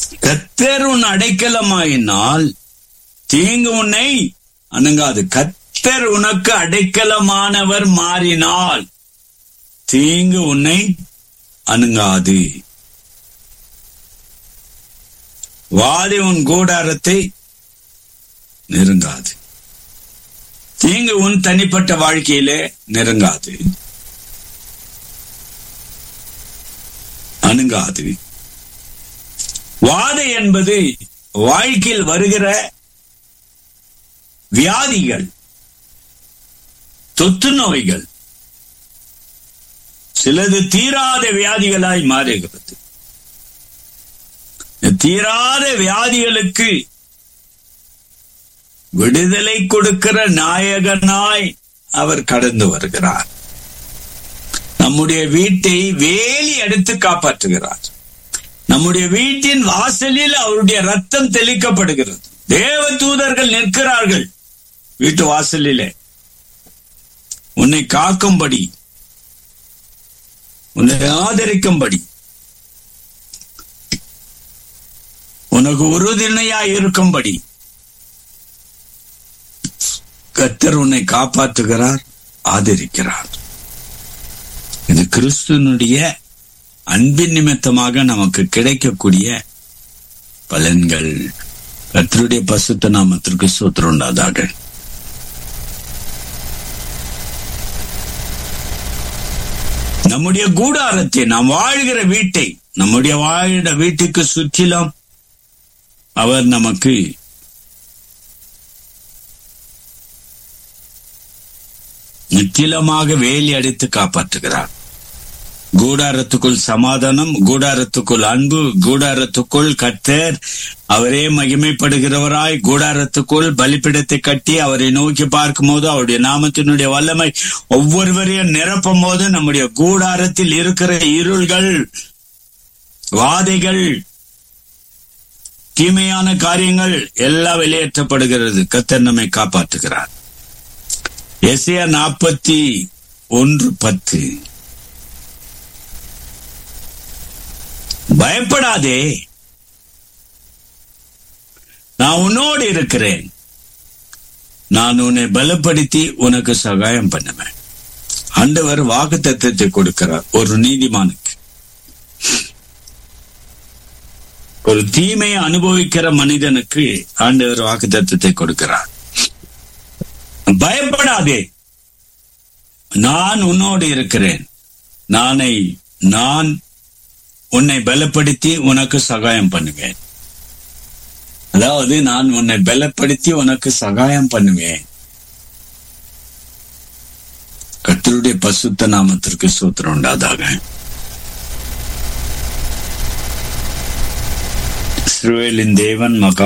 கத்தர் உன் அடைக்கலமாயினால் தீங்கு உன்னை அணுங்காது கத்தர் உனக்கு அடைக்கலமானவர் மாறினால் தீங்கு உன்னை அணுங்காது வாதி உன் கூடாரத்தை நெருங்காது தீங்கு உன் தனிப்பட்ட வாழ்க்கையிலே நெருங்காது அணுங்காது வாதை என்பது வாழ்க்கையில் வருகிற வியாதிகள் தொத்து நோய்கள் சிலது தீராத வியாதிகளாய் மாறுகிறது தீராத வியாதிகளுக்கு விடுதலை கொடுக்கிற நாயகனாய் அவர் கடந்து வருகிறார் நம்முடைய வீட்டை வேலி எடுத்து காப்பாற்றுகிறார் நம்முடைய வீட்டின் வாசலில் அவருடைய ரத்தம் தெளிக்கப்படுகிறது தேவ தூதர்கள் நிற்கிறார்கள் வீட்டு வாசலிலே உன்னை காக்கும்படி உன்னை ஆதரிக்கும்படி உனக்கு உறுதுணையாய் இருக்கும்படி கத்தர் உன்னை காப்பாற்றுகிறார் ஆதரிக்கிறார் இது கிறிஸ்துவனுடைய அன்பின் நிமித்தமாக நமக்கு கிடைக்கக்கூடிய பலன்கள் கத்தருடைய பசுத்த நாமத்திற்கு சூத்திரம் உண்டாதாக நம்முடைய கூடாரத்தை நாம் வாழ்கிற வீட்டை நம்முடைய வாழ்கிற வீட்டுக்கு சுற்றிலும் அவர் நமக்கு நித்திலமாக வேலி அடித்து காப்பாற்றுகிறார் கூடாரத்துக்குள் சமாதானம் கூடாரத்துக்குள் அன்பு கூடாரத்துக்குள் கத்தர் அவரே மகிமைப்படுகிறவராய் கூடாரத்துக்குள் பலிப்பிடத்தை கட்டி அவரை நோக்கி பார்க்கும் போது அவருடைய நாமத்தினுடைய வல்லமை ஒவ்வொருவரையும் நிரப்பும் போது நம்முடைய கூடாரத்தில் இருக்கிற இருள்கள் வாதைகள் தீமையான காரியங்கள் எல்லாம் வெளியேற்றப்படுகிறது கத்தர் நம்மை காப்பாற்றுகிறார் எஸ்ஏ நாற்பத்தி ஒன்று பத்து பயப்படாதே நான் உன்னோடு இருக்கிறேன் நான் உன்னை பலப்படுத்தி உனக்கு சகாயம் பண்ணுவேன் ஆண்டவர் வாக்கு தத்துவத்தை கொடுக்கிறார் ஒரு நீதிமானுக்கு ஒரு தீமையை அனுபவிக்கிற மனிதனுக்கு ஆண்டவர் வாக்கு தத்துவத்தை கொடுக்கிறார் பயப்படாதே நான் உன்னோடு இருக்கிறேன் நானை நான் உன்னை பலப்படுத்தி உனக்கு சகாயம் பண்ணுவேன் அதாவது நான் உன்னை பலப்படுத்தி உனக்கு சகாயம் பண்ணுவேன் கத்தருடைய பசுத்த நாமத்திற்கு சூத்திரம் உண்டாதாக இஸ்ரவேலின் தேவன் மகா